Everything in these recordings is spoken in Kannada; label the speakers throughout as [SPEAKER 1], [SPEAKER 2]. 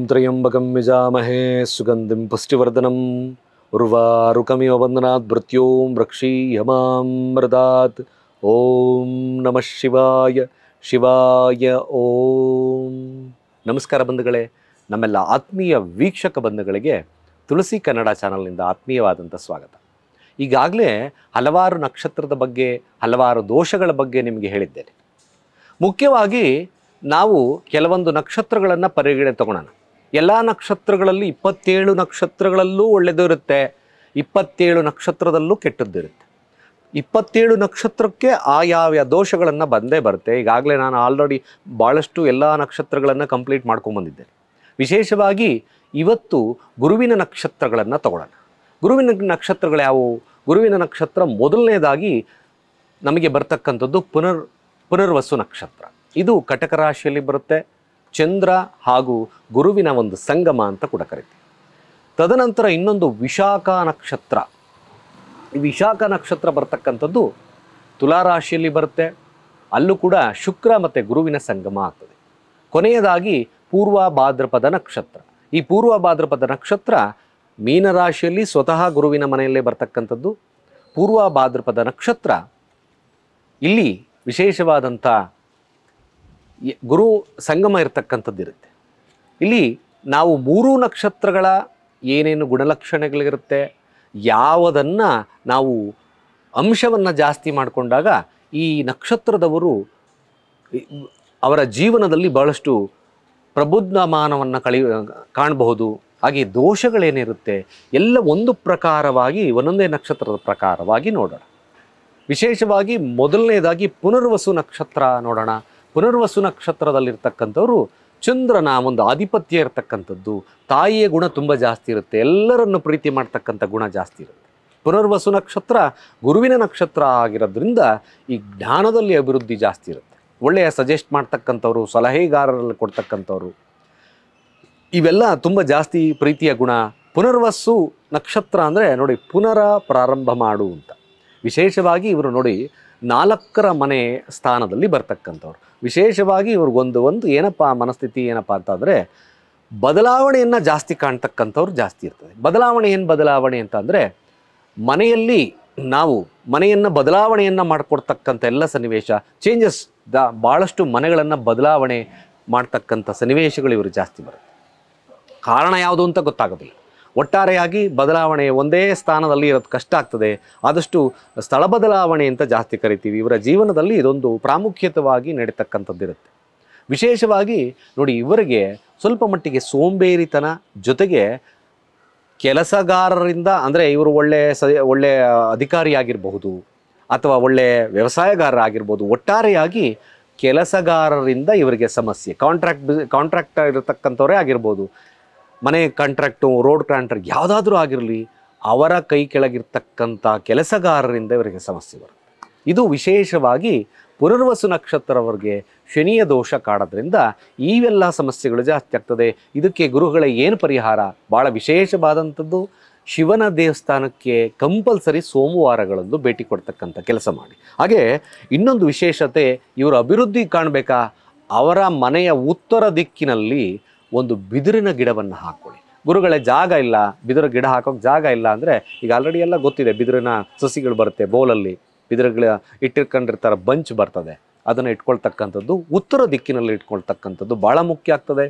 [SPEAKER 1] त्र्यम्बकं यजामहे सुगन्धिं पुष्टिवर्धनम् उर्वारुकमिव बन्धनात् मृत्यों रक्षीयमां मृदात् ಓಂ ನಮಃ ಶಿವಾಯ ಶಿವಾಯ ಓಂ ನಮಸ್ಕಾರ ಬಂಧುಗಳೇ ನಮ್ಮೆಲ್ಲ ಆತ್ಮೀಯ ವೀಕ್ಷಕ ಬಂಧುಗಳಿಗೆ ತುಳಸಿ ಕನ್ನಡ ಚಾನಲ್ನಿಂದ ಆತ್ಮೀಯವಾದಂಥ ಸ್ವಾಗತ ಈಗಾಗಲೇ ಹಲವಾರು ನಕ್ಷತ್ರದ ಬಗ್ಗೆ ಹಲವಾರು ದೋಷಗಳ ಬಗ್ಗೆ ನಿಮಗೆ ಹೇಳಿದ್ದೇನೆ ಮುಖ್ಯವಾಗಿ ನಾವು ಕೆಲವೊಂದು ನಕ್ಷತ್ರಗಳನ್ನು ಪರಿಗಣನೆ ತಗೊಳ್ಳೋಣ ಎಲ್ಲ ನಕ್ಷತ್ರಗಳಲ್ಲಿ ಇಪ್ಪತ್ತೇಳು ನಕ್ಷತ್ರಗಳಲ್ಲೂ ಒಳ್ಳೆಯದು ಇರುತ್ತೆ ಇಪ್ಪತ್ತೇಳು ನಕ್ಷತ್ರದಲ್ಲೂ ಕೆಟ್ಟದ್ದಿರುತ್ತೆ ಇಪ್ಪತ್ತೇಳು ನಕ್ಷತ್ರಕ್ಕೆ ಆಯಾವ್ಯ ದೋಷಗಳನ್ನು ಬಂದೇ ಬರುತ್ತೆ ಈಗಾಗಲೇ ನಾನು ಆಲ್ರೆಡಿ ಭಾಳಷ್ಟು ಎಲ್ಲ ನಕ್ಷತ್ರಗಳನ್ನು ಕಂಪ್ಲೀಟ್ ಮಾಡ್ಕೊಂಬಂದಿದ್ದೇನೆ ವಿಶೇಷವಾಗಿ ಇವತ್ತು ಗುರುವಿನ ನಕ್ಷತ್ರಗಳನ್ನು ತಗೊಳ್ಳೋಣ ಗುರುವಿನ ನಕ್ಷತ್ರಗಳು ಯಾವುವು ಗುರುವಿನ ನಕ್ಷತ್ರ ಮೊದಲನೇದಾಗಿ ನಮಗೆ ಬರ್ತಕ್ಕಂಥದ್ದು ಪುನರ್ ಪುನರ್ವಸು ನಕ್ಷತ್ರ ಇದು ಕಟಕ ರಾಶಿಯಲ್ಲಿ ಬರುತ್ತೆ ಚಂದ್ರ ಹಾಗೂ ಗುರುವಿನ ಒಂದು ಸಂಗಮ ಅಂತ ಕೂಡ ಕರಿತೀವಿ ತದನಂತರ ಇನ್ನೊಂದು ವಿಶಾಖ ನಕ್ಷತ್ರ ಈ ವಿಶಾಖ ನಕ್ಷತ್ರ ಬರ್ತಕ್ಕಂಥದ್ದು ತುಲಾರಾಶಿಯಲ್ಲಿ ಬರುತ್ತೆ ಅಲ್ಲೂ ಕೂಡ ಶುಕ್ರ ಮತ್ತು ಗುರುವಿನ ಸಂಗಮ ಆಗ್ತದೆ ಕೊನೆಯದಾಗಿ ಪೂರ್ವ ಭಾದ್ರಪದ ನಕ್ಷತ್ರ ಈ ಪೂರ್ವ ಭಾದ್ರಪದ ನಕ್ಷತ್ರ ಮೀನರಾಶಿಯಲ್ಲಿ ಸ್ವತಃ ಗುರುವಿನ ಮನೆಯಲ್ಲೇ ಬರ್ತಕ್ಕಂಥದ್ದು ಪೂರ್ವ ಭಾದ್ರಪದ ನಕ್ಷತ್ರ ಇಲ್ಲಿ ವಿಶೇಷವಾದಂಥ ಈ ಗುರು ಸಂಗಮ ಇರತಕ್ಕಂಥದ್ದಿರುತ್ತೆ ಇಲ್ಲಿ ನಾವು ಮೂರೂ ನಕ್ಷತ್ರಗಳ ಏನೇನು ಗುಣಲಕ್ಷಣಗಳಿರುತ್ತೆ ಯಾವುದನ್ನು ನಾವು ಅಂಶವನ್ನು ಜಾಸ್ತಿ ಮಾಡಿಕೊಂಡಾಗ ಈ ನಕ್ಷತ್ರದವರು ಈ- ಅವರ ಜೀವನದಲ್ಲಿ ಬಹಳಷ್ಟು ಪ್ರಬುದ್ಧಮಾನವನ್ನು ಕಳಿ ಕಾಣಬಹುದು ಹಾಗೆ ದೋಷಗಳೇನಿರುತ್ತೆ ಎಲ್ಲ ಒಂದು ಪ್ರಕಾರವಾಗಿ ಒಂದೊಂದೇ ನಕ್ಷತ್ರದ ಪ್ರಕಾರವಾಗಿ ನೋಡೋಣ ವಿಶೇಷವಾಗಿ ಮೊದಲನೇದಾಗಿ ಪುನರ್ವಸು ನಕ್ಷತ್ರ ನೋಡೋಣ ಪುನರ್ವಸು ನಕ್ಷತ್ರದಲ್ಲಿರ್ತಕ್ಕಂಥವ್ರು ಚಂದ್ರನ ಒಂದು ಆಧಿಪತ್ಯ ಇರತಕ್ಕಂಥದ್ದು ತಾಯಿಯ ಗುಣ ತುಂಬ ಜಾಸ್ತಿ ಇರುತ್ತೆ ಎಲ್ಲರನ್ನು ಪ್ರೀತಿ ಮಾಡ್ತಕ್ಕಂಥ ಗುಣ ಜಾಸ್ತಿ ಇರುತ್ತೆ ಪುನರ್ವಸು ನಕ್ಷತ್ರ ಗುರುವಿನ ನಕ್ಷತ್ರ ಆಗಿರೋದ್ರಿಂದ ಈ ಜ್ಞಾನದಲ್ಲಿ ಅಭಿವೃದ್ಧಿ ಜಾಸ್ತಿ ಇರುತ್ತೆ ಒಳ್ಳೆಯ ಸಜೆಸ್ಟ್ ಮಾಡ್ತಕ್ಕಂಥವ್ರು ಸಲಹೆಗಾರರಲ್ಲಿ ಕೊಡ್ತಕ್ಕಂಥವ್ರು ಇವೆಲ್ಲ ತುಂಬ ಜಾಸ್ತಿ ಪ್ರೀತಿಯ ಗುಣ ಪುನರ್ವಸ್ಸು ನಕ್ಷತ್ರ ಅಂದರೆ ನೋಡಿ ಪುನರ ಪ್ರಾರಂಭ ಮಾಡು ಅಂತ ವಿಶೇಷವಾಗಿ ಇವರು ನೋಡಿ ನಾಲ್ಕರ ಮನೆ ಸ್ಥಾನದಲ್ಲಿ ಬರ್ತಕ್ಕಂಥವ್ರು ವಿಶೇಷವಾಗಿ ಇವ್ರಿಗೊಂದು ಒಂದು ಏನಪ್ಪ ಮನಸ್ಥಿತಿ ಏನಪ್ಪ ಅಂತಂದರೆ ಬದಲಾವಣೆಯನ್ನು ಜಾಸ್ತಿ ಕಾಣ್ತಕ್ಕಂಥವ್ರು ಜಾಸ್ತಿ ಇರ್ತದೆ ಬದಲಾವಣೆ ಏನು ಬದಲಾವಣೆ ಅಂತ ಅಂದರೆ ಮನೆಯಲ್ಲಿ ನಾವು ಮನೆಯನ್ನು ಬದಲಾವಣೆಯನ್ನು ಮಾಡಿಕೊಡ್ತಕ್ಕಂಥ ಎಲ್ಲ ಸನ್ನಿವೇಶ ಚೇಂಜಸ್ ದ ಭಾಳಷ್ಟು ಮನೆಗಳನ್ನು ಬದಲಾವಣೆ ಮಾಡ್ತಕ್ಕಂಥ ಸನ್ನಿವೇಶಗಳು ಇವರು ಜಾಸ್ತಿ ಬರುತ್ತೆ ಕಾರಣ ಯಾವುದು ಅಂತ ಗೊತ್ತಾಗೋದಿಲ್ಲ ಒಟ್ಟಾರೆಯಾಗಿ ಬದಲಾವಣೆ ಒಂದೇ ಸ್ಥಾನದಲ್ಲಿ ಇರೋದು ಕಷ್ಟ ಆಗ್ತದೆ ಆದಷ್ಟು ಸ್ಥಳ ಬದಲಾವಣೆ ಅಂತ ಜಾಸ್ತಿ ಕರಿತೀವಿ ಇವರ ಜೀವನದಲ್ಲಿ ಇದೊಂದು ಪ್ರಾಮುಖ್ಯತವಾಗಿ ನಡೀತಕ್ಕಂಥದ್ದಿರುತ್ತೆ ವಿಶೇಷವಾಗಿ ನೋಡಿ ಇವರಿಗೆ ಸ್ವಲ್ಪ ಮಟ್ಟಿಗೆ ಸೋಂಬೇರಿತನ ಜೊತೆಗೆ ಕೆಲಸಗಾರರಿಂದ ಅಂದರೆ ಇವರು ಒಳ್ಳೆ ಸ ಒಳ್ಳೆ ಅಧಿಕಾರಿಯಾಗಿರಬಹುದು ಅಥವಾ ಒಳ್ಳೆ ವ್ಯವಸಾಯಗಾರರಾಗಿರ್ಬೋದು ಒಟ್ಟಾರೆಯಾಗಿ ಕೆಲಸಗಾರರಿಂದ ಇವರಿಗೆ ಸಮಸ್ಯೆ ಕಾಂಟ್ರಾಕ್ಟ್ ಬಿಸ್ ಕಾಂಟ್ರಾಕ್ಟ್ ಇರತಕ್ಕಂಥವರೇ ಆಗಿರ್ಬೋದು ಮನೆ ಕಾಂಟ್ರಾಕ್ಟು ರೋಡ್ ಕಾಂಟ್ರಾಕ್ಟ್ ಯಾವುದಾದ್ರೂ ಆಗಿರಲಿ ಅವರ ಕೈ ಕೆಳಗಿರ್ತಕ್ಕಂಥ ಕೆಲಸಗಾರರಿಂದ ಇವರಿಗೆ ಸಮಸ್ಯೆ ಬರುತ್ತೆ ಇದು ವಿಶೇಷವಾಗಿ ಪುನರ್ವಸು ನಕ್ಷತ್ರವರಿಗೆ ಶನಿಯ ದೋಷ ಕಾಡೋದ್ರಿಂದ ಇವೆಲ್ಲ ಸಮಸ್ಯೆಗಳು ಜಾಸ್ತಿ ಆಗ್ತದೆ ಇದಕ್ಕೆ ಗುರುಗಳ ಏನು ಪರಿಹಾರ ಭಾಳ ವಿಶೇಷವಾದಂಥದ್ದು ಶಿವನ ದೇವಸ್ಥಾನಕ್ಕೆ ಕಂಪಲ್ಸರಿ ಸೋಮವಾರಗಳಂದು ಭೇಟಿ ಕೊಡ್ತಕ್ಕಂಥ ಕೆಲಸ ಮಾಡಿ ಹಾಗೆ ಇನ್ನೊಂದು ವಿಶೇಷತೆ ಇವರು ಅಭಿವೃದ್ಧಿ ಕಾಣಬೇಕಾ ಅವರ ಮನೆಯ ಉತ್ತರ ದಿಕ್ಕಿನಲ್ಲಿ ಒಂದು ಬಿದಿರಿನ ಗಿಡವನ್ನು ಹಾಕ್ಕೊಳ್ಳಿ ಗುರುಗಳೇ ಜಾಗ ಇಲ್ಲ ಬಿದಿರು ಗಿಡ ಹಾಕೋಕೆ ಜಾಗ ಇಲ್ಲ ಅಂದರೆ ಈಗ ಆಲ್ರೆಡಿ ಎಲ್ಲ ಗೊತ್ತಿದೆ ಬಿದಿರಿನ ಸಸಿಗಳು ಬರುತ್ತೆ ಬೋಲಲ್ಲಿ ಬಿದಿರುಗಳ ಇಟ್ಟಿರ್ಕೊಂಡಿರ್ತಾರೆ ಬಂಚ್ ಬರ್ತದೆ ಅದನ್ನು ಇಟ್ಕೊಳ್ತಕ್ಕಂಥದ್ದು ಉತ್ತರ ದಿಕ್ಕಿನಲ್ಲಿ ಇಟ್ಕೊಳ್ತಕ್ಕಂಥದ್ದು ಭಾಳ ಮುಖ್ಯ ಆಗ್ತದೆ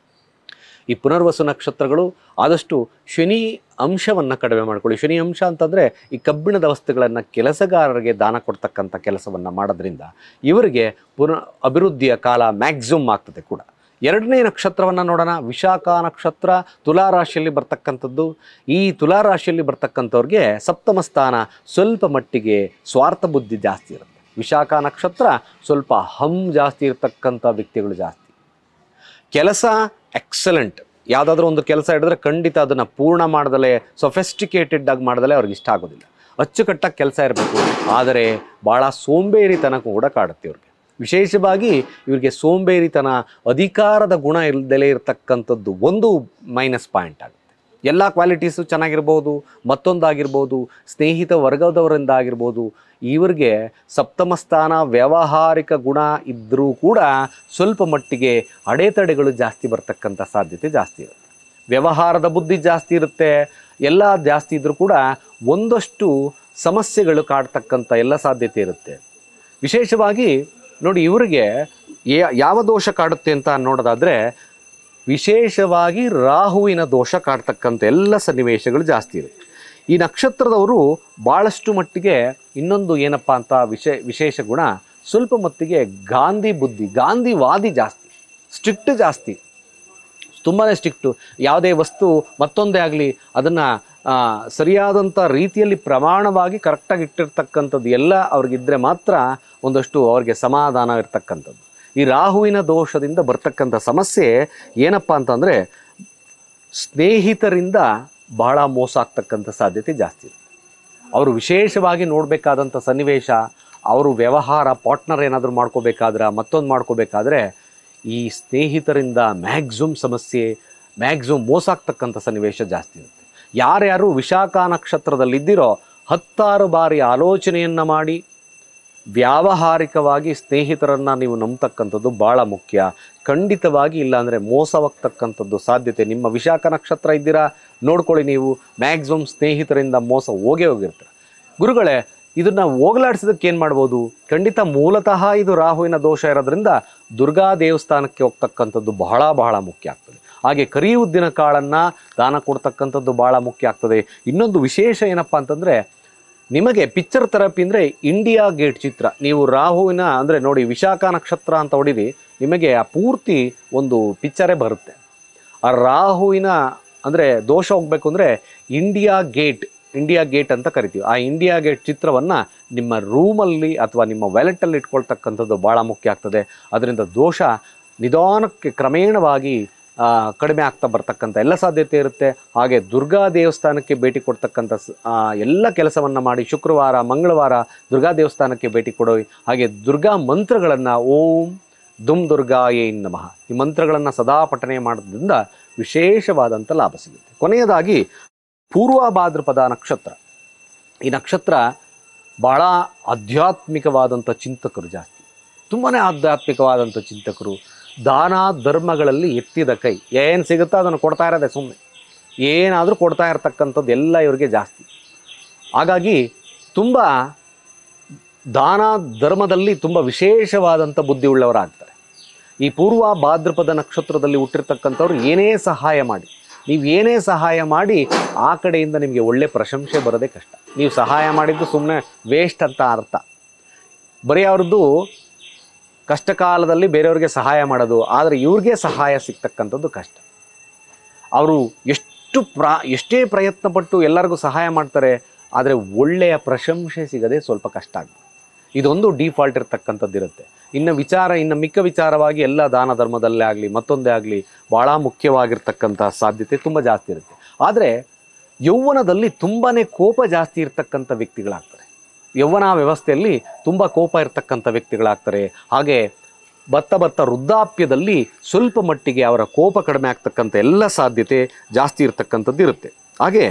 [SPEAKER 1] ಈ ಪುನರ್ವಸು ನಕ್ಷತ್ರಗಳು ಆದಷ್ಟು ಶನಿ ಅಂಶವನ್ನು ಕಡಿಮೆ ಮಾಡ್ಕೊಳ್ಳಿ ಶನಿ ಅಂಶ ಅಂತಂದರೆ ಈ ಕಬ್ಬಿಣದ ವಸ್ತುಗಳನ್ನು ಕೆಲಸಗಾರರಿಗೆ ದಾನ ಕೊಡ್ತಕ್ಕಂಥ ಕೆಲಸವನ್ನು ಮಾಡೋದ್ರಿಂದ ಇವರಿಗೆ ಪುನಃ ಅಭಿವೃದ್ಧಿಯ ಕಾಲ ಮ್ಯಾಕ್ಸಿಮಮ್ ಆಗ್ತದೆ ಕೂಡ ಎರಡನೇ ನಕ್ಷತ್ರವನ್ನು ನೋಡೋಣ ವಿಶಾಖ ನಕ್ಷತ್ರ ತುಲಾರಾಶಿಯಲ್ಲಿ ಬರ್ತಕ್ಕಂಥದ್ದು ಈ ತುಲಾರಾಶಿಯಲ್ಲಿ ಬರ್ತಕ್ಕಂಥವ್ರಿಗೆ ಸಪ್ತಮ ಸ್ಥಾನ ಸ್ವಲ್ಪ ಮಟ್ಟಿಗೆ ಸ್ವಾರ್ಥ ಬುದ್ಧಿ ಜಾಸ್ತಿ ಇರುತ್ತೆ ವಿಶಾಖ ನಕ್ಷತ್ರ ಸ್ವಲ್ಪ ಹಮ್ ಜಾಸ್ತಿ ಇರತಕ್ಕಂಥ ವ್ಯಕ್ತಿಗಳು ಜಾಸ್ತಿ ಕೆಲಸ ಎಕ್ಸಲೆಂಟ್ ಯಾವುದಾದ್ರೂ ಒಂದು ಕೆಲಸ ಹಿಡಿದ್ರೆ ಖಂಡಿತ ಅದನ್ನು ಪೂರ್ಣ ಮಾಡ್ದಲೇ ಸೊಫೆಸ್ಟಿಕೇಟೆಡ್ ಆಗಿ ಮಾಡ್ದಲೇ ಅವ್ರಿಗೆ ಇಷ್ಟ ಆಗೋದಿಲ್ಲ ಅಚ್ಚುಕಟ್ಟಾಗಿ ಕೆಲಸ ಇರಬೇಕು ಆದರೆ ಭಾಳ ಸೋಂಬೇರಿತನ ಕೂಡ ಕಾಡುತ್ತೆ ಇವ್ರಿಗೆ ವಿಶೇಷವಾಗಿ ಇವರಿಗೆ ಸೋಂಬೇರಿತನ ಅಧಿಕಾರದ ಗುಣ ಇಲ್ಲದಲೇ ಇರತಕ್ಕಂಥದ್ದು ಒಂದು ಮೈನಸ್ ಪಾಯಿಂಟ್ ಆಗುತ್ತೆ ಎಲ್ಲ ಕ್ವಾಲಿಟೀಸು ಚೆನ್ನಾಗಿರ್ಬೋದು ಮತ್ತೊಂದಾಗಿರ್ಬೋದು ಸ್ನೇಹಿತ ವರ್ಗದವರಿಂದ ಆಗಿರ್ಬೋದು ಇವರಿಗೆ ಸಪ್ತಮ ಸ್ಥಾನ ವ್ಯಾವಹಾರಿಕ ಗುಣ ಇದ್ದರೂ ಕೂಡ ಸ್ವಲ್ಪ ಮಟ್ಟಿಗೆ ಅಡೆತಡೆಗಳು ಜಾಸ್ತಿ ಬರ್ತಕ್ಕಂಥ ಸಾಧ್ಯತೆ ಜಾಸ್ತಿ ಇರುತ್ತೆ ವ್ಯವಹಾರದ ಬುದ್ಧಿ ಜಾಸ್ತಿ ಇರುತ್ತೆ ಎಲ್ಲ ಜಾಸ್ತಿ ಇದ್ದರೂ ಕೂಡ ಒಂದಷ್ಟು ಸಮಸ್ಯೆಗಳು ಕಾಡ್ತಕ್ಕಂಥ ಎಲ್ಲ ಸಾಧ್ಯತೆ ಇರುತ್ತೆ ವಿಶೇಷವಾಗಿ ನೋಡಿ ಇವರಿಗೆ ಯಾ- ಯಾವ ದೋಷ ಕಾಡುತ್ತೆ ಅಂತ ನೋಡೋದಾದರೆ ವಿಶೇಷವಾಗಿ ರಾಹುವಿನ ದೋಷ ಕಾಡ್ತಕ್ಕಂಥ ಎಲ್ಲ ಸನ್ನಿವೇಶಗಳು ಜಾಸ್ತಿ ಇರುತ್ತೆ ಈ ನಕ್ಷತ್ರದವರು ಭಾಳಷ್ಟು ಮಟ್ಟಿಗೆ ಇನ್ನೊಂದು ಏನಪ್ಪ ಅಂತ ವಿಶೇ ವಿಶೇಷ ಗುಣ ಸ್ವಲ್ಪ ಮಟ್ಟಿಗೆ ಗಾಂಧಿ ಬುದ್ಧಿ ಗಾಂಧಿವಾದಿ ಜಾಸ್ತಿ ಸ್ಟ್ರಿಕ್ಟ್ ಜಾಸ್ತಿ ತುಂಬಾ ಸ್ಟ್ರಿಕ್ಟು ಯಾವುದೇ ವಸ್ತು ಮತ್ತೊಂದೇ ಆಗಲಿ ಅದನ್ನು ಸರಿಯಾದಂಥ ರೀತಿಯಲ್ಲಿ ಪ್ರಮಾಣವಾಗಿ ಕರೆಕ್ಟಾಗಿ ಇಟ್ಟಿರ್ತಕ್ಕಂಥದ್ದು ಎಲ್ಲ ಅವ್ರಿಗಿದ್ರೆ ಮಾತ್ರ ಒಂದಷ್ಟು ಅವ್ರಿಗೆ ಸಮಾಧಾನ ಇರ್ತಕ್ಕಂಥದ್ದು ಈ ರಾಹುವಿನ ದೋಷದಿಂದ ಬರ್ತಕ್ಕಂಥ ಸಮಸ್ಯೆ ಏನಪ್ಪ ಅಂತಂದರೆ ಸ್ನೇಹಿತರಿಂದ ಬಹಳ ಮೋಸ ಆಗ್ತಕ್ಕಂಥ ಸಾಧ್ಯತೆ ಜಾಸ್ತಿ ಇರುತ್ತೆ ಅವರು ವಿಶೇಷವಾಗಿ ನೋಡಬೇಕಾದಂಥ ಸನ್ನಿವೇಶ ಅವರು ವ್ಯವಹಾರ ಪಾರ್ಟ್ನರ್ ಏನಾದರೂ ಮಾಡ್ಕೋಬೇಕಾದ್ರೆ ಮತ್ತೊಂದು ಮಾಡ್ಕೋಬೇಕಾದ್ರೆ ಈ ಸ್ನೇಹಿತರಿಂದ ಮ್ಯಾಕ್ಸಿಮಮ್ ಸಮಸ್ಯೆ ಮ್ಯಾಕ್ಸಿಮಮ್ ಮೋಸ ಆಗ್ತಕ್ಕಂಥ ಸನ್ನಿವೇಶ ಜಾಸ್ತಿ ಇರುತ್ತೆ ಯಾರ್ಯಾರು ವಿಶಾಖ ನಕ್ಷತ್ರದಲ್ಲಿದ್ದೀರೋ ಹತ್ತಾರು ಬಾರಿ ಆಲೋಚನೆಯನ್ನು ಮಾಡಿ ವ್ಯಾವಹಾರಿಕವಾಗಿ ಸ್ನೇಹಿತರನ್ನು ನೀವು ನಂಬತಕ್ಕಂಥದ್ದು ಭಾಳ ಮುಖ್ಯ ಖಂಡಿತವಾಗಿ ಇಲ್ಲಾಂದರೆ ಮೋಸವಾಗ್ತಕ್ಕಂಥದ್ದು ಸಾಧ್ಯತೆ ನಿಮ್ಮ ವಿಶಾಖ ನಕ್ಷತ್ರ ಇದ್ದೀರಾ ನೋಡ್ಕೊಳ್ಳಿ ನೀವು ಮ್ಯಾಕ್ಸಿಮಮ್ ಸ್ನೇಹಿತರಿಂದ ಮೋಸ ಹೋಗೇ ಹೋಗಿರ್ತಾರೆ ಗುರುಗಳೇ ಇದನ್ನು ಹೋಗಲಾಡಿಸೋದಕ್ಕೆ ಏನು ಮಾಡ್ಬೋದು ಖಂಡಿತ ಮೂಲತಃ ಇದು ರಾಹುವಿನ ದೋಷ ಇರೋದ್ರಿಂದ ದುರ್ಗಾ ದೇವಸ್ಥಾನಕ್ಕೆ ಹೋಗ್ತಕ್ಕಂಥದ್ದು ಬಹಳ ಬಹಳ ಮುಖ್ಯ ಆಗ್ತದೆ ಹಾಗೆ ಕರಿ ಉದ್ದಿನ ಕಾಳನ್ನು ದಾನ ಕೊಡ್ತಕ್ಕಂಥದ್ದು ಭಾಳ ಮುಖ್ಯ ಆಗ್ತದೆ ಇನ್ನೊಂದು ವಿಶೇಷ ಏನಪ್ಪ ಅಂತಂದರೆ ನಿಮಗೆ ಪಿಕ್ಚರ್ ಥೆರಪಿ ಅಂದರೆ ಇಂಡಿಯಾ ಗೇಟ್ ಚಿತ್ರ ನೀವು ರಾಹುವಿನ ಅಂದರೆ ನೋಡಿ ವಿಶಾಖ ನಕ್ಷತ್ರ ಅಂತ ಹೊಡಿರಿ ನಿಮಗೆ ಆ ಪೂರ್ತಿ ಒಂದು ಪಿಕ್ಚರೇ ಬರುತ್ತೆ ಆ ರಾಹುವಿನ ಅಂದರೆ ದೋಷ ಹೋಗ್ಬೇಕು ಅಂದರೆ ಇಂಡಿಯಾ ಗೇಟ್ ಇಂಡಿಯಾ ಗೇಟ್ ಅಂತ ಕರಿತೀವಿ ಆ ಇಂಡಿಯಾ ಗೇಟ್ ಚಿತ್ರವನ್ನು ನಿಮ್ಮ ರೂಮಲ್ಲಿ ಅಥವಾ ನಿಮ್ಮ ವ್ಯಾಲೆಟಲ್ಲಿ ಇಟ್ಕೊಳ್ತಕ್ಕಂಥದ್ದು ಭಾಳ ಮುಖ್ಯ ಆಗ್ತದೆ ಅದರಿಂದ ದೋಷ ನಿಧಾನಕ್ಕೆ ಕ್ರಮೇಣವಾಗಿ ಆ, ಕಡಿಮೆ ಆಗ್ತಾ ಬರ್ತಕ್ಕಂಥ ಎಲ್ಲ ಸಾಧ್ಯತೆ ಇರುತ್ತೆ ಹಾಗೆ ದುರ್ಗಾ ದೇವಸ್ಥಾನಕ್ಕೆ ಭೇಟಿ ಕೊಡ್ತಕ್ಕಂಥ ಸ- ಆ, ಎಲ್ಲ ಕೆಲಸವನ್ನು ಮಾಡಿ ಶುಕ್ರವಾರ ಮಂಗಳವಾರ ದುರ್ಗಾ ದೇವಸ್ಥಾನಕ್ಕೆ ಭೇಟಿ ಕೊಡೋ ಹಾಗೆ ದುರ್ಗಾ ಮಂತ್ರಗಳನ್ನು ಓಂ ದುಮ್ ದುರ್ಗಾಯೇ ನಮಃ ಈ ಮಂತ್ರಗಳನ್ನು ಸದಾ ಪಠನೆ ಮಾಡೋದ್ರಿಂದ ವಿಶೇಷವಾದಂಥ ಲಾಭ ಸಿಗುತ್ತೆ ಕೊನೆಯದಾಗಿ ಪೂರ್ವ ಭಾದ್ರಪದ ನಕ್ಷತ್ರ ಈ ನಕ್ಷತ್ರ ಭಾಳ ಆಧ್ಯಾತ್ಮಿಕವಾದಂಥ ಚಿಂತಕರು ಜಾಸ್ತಿ ತುಂಬಾ ಆಧ್ಯಾತ್ಮಿಕವಾದಂಥ ಚಿಂತಕರು ದಾನ ಧರ್ಮಗಳಲ್ಲಿ ಎತ್ತಿದ ಕೈ ಏನು ಸಿಗುತ್ತೋ ಅದನ್ನು ಕೊಡ್ತಾ ಇರೋದೆ ಸುಮ್ಮನೆ ಏನಾದರೂ ಕೊಡ್ತಾ ಇರತಕ್ಕಂಥದ್ದು ಎಲ್ಲ ಇವರಿಗೆ ಜಾಸ್ತಿ ಹಾಗಾಗಿ ತುಂಬ ದಾನ ಧರ್ಮದಲ್ಲಿ ತುಂಬ ವಿಶೇಷವಾದಂಥ ಬುದ್ಧಿ ಉಳ್ಳವರಾಗ್ತಾರೆ ಈ ಪೂರ್ವ ಭಾದ್ರಪದ ನಕ್ಷತ್ರದಲ್ಲಿ ಹುಟ್ಟಿರ್ತಕ್ಕಂಥವ್ರು ಏನೇ ಸಹಾಯ ಮಾಡಿ ನೀವು ಏನೇ ಸಹಾಯ ಮಾಡಿ ಆ ಕಡೆಯಿಂದ ನಿಮಗೆ ಒಳ್ಳೆ ಪ್ರಶಂಸೆ ಬರೋದೇ ಕಷ್ಟ ನೀವು ಸಹಾಯ ಮಾಡಿದ್ದು ಸುಮ್ಮನೆ ವೇಸ್ಟ್ ಅಂತ ಅರ್ಥ ಬರೀ ಅವ್ರದ್ದು ಕಷ್ಟ ಕಾಲದಲ್ಲಿ ಬೇರೆಯವ್ರಿಗೆ ಸಹಾಯ ಮಾಡೋದು ಆದರೆ ಇವ್ರಿಗೆ ಸಹಾಯ ಸಿಗ್ತಕ್ಕಂಥದ್ದು ಕಷ್ಟ ಅವರು ಎಷ್ಟು ಪ್ರಾ ಎಷ್ಟೇ ಪ್ರಯತ್ನ ಪಟ್ಟು ಎಲ್ಲರಿಗೂ ಸಹಾಯ ಮಾಡ್ತಾರೆ ಆದರೆ ಒಳ್ಳೆಯ ಪ್ರಶಂಸೆ ಸಿಗದೆ ಸ್ವಲ್ಪ ಕಷ್ಟ ಆಗ್ತದೆ ಇದೊಂದು ಡಿಫಾಲ್ಟ್ ಇರ್ತಕ್ಕಂಥದ್ದು ಇರುತ್ತೆ ಇನ್ನು ವಿಚಾರ ಇನ್ನು ಮಿಕ್ಕ ವಿಚಾರವಾಗಿ ಎಲ್ಲ ದಾನ ಧರ್ಮದಲ್ಲೇ ಆಗಲಿ ಮತ್ತೊಂದೇ ಆಗಲಿ ಭಾಳ ಮುಖ್ಯವಾಗಿರ್ತಕ್ಕಂಥ ಸಾಧ್ಯತೆ ತುಂಬ ಜಾಸ್ತಿ ಇರುತ್ತೆ ಆದರೆ ಯೌವನದಲ್ಲಿ ತುಂಬಾ ಕೋಪ ಜಾಸ್ತಿ ಇರ್ತಕ್ಕಂಥ ವ್ಯಕ್ತಿಗಳಾಗ್ತಾರೆ ಯೌವನ ವ್ಯವಸ್ಥೆಯಲ್ಲಿ ತುಂಬ ಕೋಪ ಇರ್ತಕ್ಕಂಥ ವ್ಯಕ್ತಿಗಳಾಗ್ತಾರೆ ಹಾಗೆ ಬತ್ತ ಬತ್ತ ವೃದ್ಧಾಪ್ಯದಲ್ಲಿ ಸ್ವಲ್ಪ ಮಟ್ಟಿಗೆ ಅವರ ಕೋಪ ಕಡಿಮೆ ಆಗ್ತಕ್ಕಂಥ ಎಲ್ಲ ಸಾಧ್ಯತೆ ಜಾಸ್ತಿ ಇರ್ತಕ್ಕಂಥದ್ದು ಇರುತ್ತೆ ಹಾಗೆ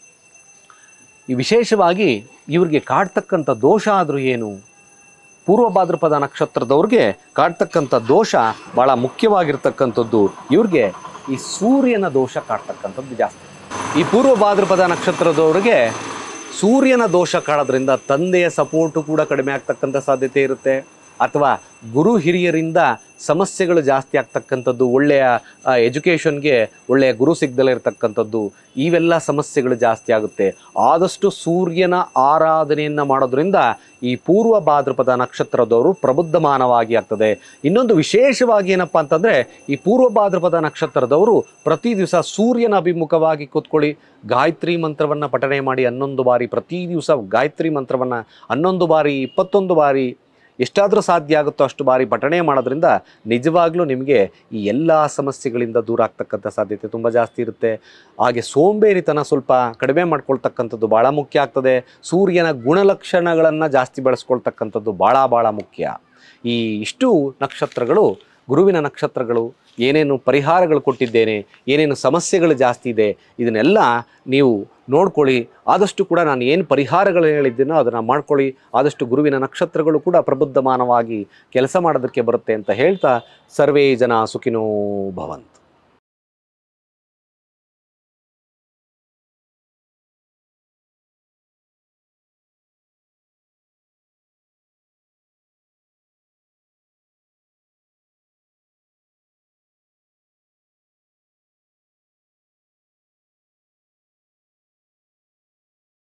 [SPEAKER 1] ಈ ವಿಶೇಷವಾಗಿ ಇವ್ರಿಗೆ ಕಾಡ್ತಕ್ಕಂಥ ದೋಷ ಆದರೂ ಏನು ಪೂರ್ವ ಭಾದ್ರಪದ ನಕ್ಷತ್ರದವ್ರಿಗೆ ಕಾಡ್ತಕ್ಕಂಥ ದೋಷ ಭಾಳ ಮುಖ್ಯವಾಗಿರ್ತಕ್ಕಂಥದ್ದು ಇವ್ರಿಗೆ ಈ ಸೂರ್ಯನ ದೋಷ ಕಾಡ್ತಕ್ಕಂಥದ್ದು ಜಾಸ್ತಿ ಈ ಪೂರ್ವ ಭಾದ್ರಪದ ನಕ್ಷತ್ರದವ್ರಿಗೆ ಸೂರ್ಯನ ದೋಷ ಕಾಡೋದ್ರಿಂದ ತಂದೆಯ ಸಪೋರ್ಟು ಕೂಡ ಕಡಿಮೆ ಆಗ್ತಕ್ಕಂಥ ಸಾಧ್ಯತೆ ಇರುತ್ತೆ ಅಥವಾ ಗುರು ಹಿರಿಯರಿಂದ ಸಮಸ್ಯೆಗಳು ಜಾಸ್ತಿ ಆಗ್ತಕ್ಕಂಥದ್ದು ಒಳ್ಳೆಯ ಎಜುಕೇಷನ್ಗೆ ಒಳ್ಳೆಯ ಗುರು ಸಿಗ್ದಲೇ ಇರತಕ್ಕಂಥದ್ದು ಇವೆಲ್ಲ ಸಮಸ್ಯೆಗಳು ಜಾಸ್ತಿ ಆಗುತ್ತೆ ಆದಷ್ಟು ಸೂರ್ಯನ ಆರಾಧನೆಯನ್ನು ಮಾಡೋದ್ರಿಂದ ಈ ಪೂರ್ವ ಭಾದ್ರಪದ ನಕ್ಷತ್ರದವರು ಪ್ರಬುದ್ಧಮಾನವಾಗಿ ಆಗ್ತದೆ ಇನ್ನೊಂದು ವಿಶೇಷವಾಗಿ ಏನಪ್ಪ ಅಂತಂದರೆ ಈ ಪೂರ್ವ ಭಾದ್ರಪದ ನಕ್ಷತ್ರದವರು ಪ್ರತಿ ದಿವಸ ಸೂರ್ಯನ ಅಭಿಮುಖವಾಗಿ ಕೂತ್ಕೊಳ್ಳಿ ಗಾಯತ್ರಿ ಮಂತ್ರವನ್ನು ಪಠನೆ ಮಾಡಿ ಹನ್ನೊಂದು ಬಾರಿ ಪ್ರತಿ ದಿವಸ ಗಾಯತ್ರಿ ಮಂತ್ರವನ್ನು ಹನ್ನೊಂದು ಬಾರಿ ಇಪ್ಪತ್ತೊಂದು ಬಾರಿ ಎಷ್ಟಾದರೂ ಸಾಧ್ಯ ಆಗುತ್ತೋ ಅಷ್ಟು ಬಾರಿ ಪಠಣೆ ಮಾಡೋದ್ರಿಂದ ನಿಜವಾಗ್ಲೂ ನಿಮಗೆ ಈ ಎಲ್ಲ ಸಮಸ್ಯೆಗಳಿಂದ ದೂರ ಆಗ್ತಕ್ಕಂಥ ಸಾಧ್ಯತೆ ತುಂಬ ಜಾಸ್ತಿ ಇರುತ್ತೆ ಹಾಗೆ ಸೋಂಬೇರಿತನ ಸ್ವಲ್ಪ ಕಡಿಮೆ ಮಾಡ್ಕೊಳ್ತಕ್ಕಂಥದ್ದು ಭಾಳ ಮುಖ್ಯ ಆಗ್ತದೆ ಸೂರ್ಯನ ಗುಣಲಕ್ಷಣಗಳನ್ನು ಜಾಸ್ತಿ ಬೆಳೆಸ್ಕೊಳ್ತಕ್ಕಂಥದ್ದು ಭಾಳ ಭಾಳ ಮುಖ್ಯ ಈ ಇಷ್ಟು ನಕ್ಷತ್ರಗಳು ಗುರುವಿನ ನಕ್ಷತ್ರಗಳು ಏನೇನು ಪರಿಹಾರಗಳು ಕೊಟ್ಟಿದ್ದೇನೆ ಏನೇನು ಸಮಸ್ಯೆಗಳು ಜಾಸ್ತಿ ಇದೆ ಇದನ್ನೆಲ್ಲ ನೀವು ನೋಡ್ಕೊಳ್ಳಿ ಆದಷ್ಟು ಕೂಡ ನಾನು ಏನು ಪರಿಹಾರಗಳು ಹೇಳಿದ್ದೀನೋ ಅದನ್ನು ಮಾಡ್ಕೊಳ್ಳಿ ಆದಷ್ಟು ಗುರುವಿನ ನಕ್ಷತ್ರಗಳು ಕೂಡ ಪ್ರಬುದ್ಧಮಾನವಾಗಿ ಕೆಲಸ ಮಾಡೋದಕ್ಕೆ ಬರುತ್ತೆ ಅಂತ ಹೇಳ್ತಾ ಸರ್ವೇ ಜನ ಸುಖಿನೋ ಭವಂತು